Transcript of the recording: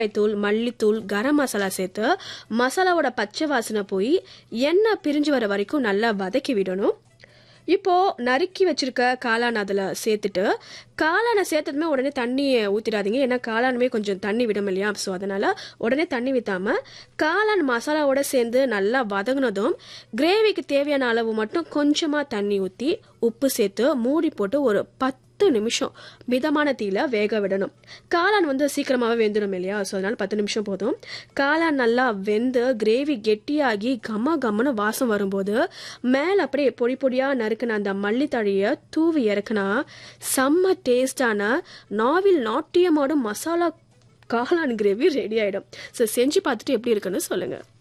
தூள் மல்லித்தூள் கரம் மசாலா சேர்த்து மசாலாவோட பச்சை வாசனை போய் எண்ணெய் பிரிஞ்சு வர வரைக்கும் நல்லா வதக்கி விடணும் இப்போ நறுக்கி வச்சிருக்க காளான் அதில் சேர்த்துட்டு காளானை சேர்த்ததுமே உடனே தண்ணியை ஊற்றிடாதீங்க ஏன்னா காளானுமே கொஞ்சம் தண்ணி விடும் இல்லையா ஸோ அதனால் உடனே தண்ணி விற்றாம காளான் மசாலாவோட சேர்ந்து நல்லா வதங்கினதும் கிரேவிக்கு தேவையான அளவு மட்டும் கொஞ்சமாக தண்ணி ஊற்றி உப்பு சேர்த்து மூடி போட்டு ஒரு பத்து நிமிஷம் மிதமான தீயில வேக விடணும் காளான் வந்து சீக்கிரமாகவே வெந்துடும் இல்லையா ஸோ அதனால பத்து நிமிஷம் போதும் காளான் நல்லா வெந்து கிரேவி கெட்டியாகி கம கம்மனு வாசம் வரும்போது மேலே அப்படியே பொடி பொடியாக நறுக்கின அந்த மல்லித்தழையை தூவி இறக்குனா செம்ம டேஸ்டான நாவில் நாட்டியமாடும் மசாலா காளான் கிரேவி ரெடி ஆகிடும் ஸோ செஞ்சு பார்த்துட்டு எப்படி இருக்குன்னு சொல்லுங்கள்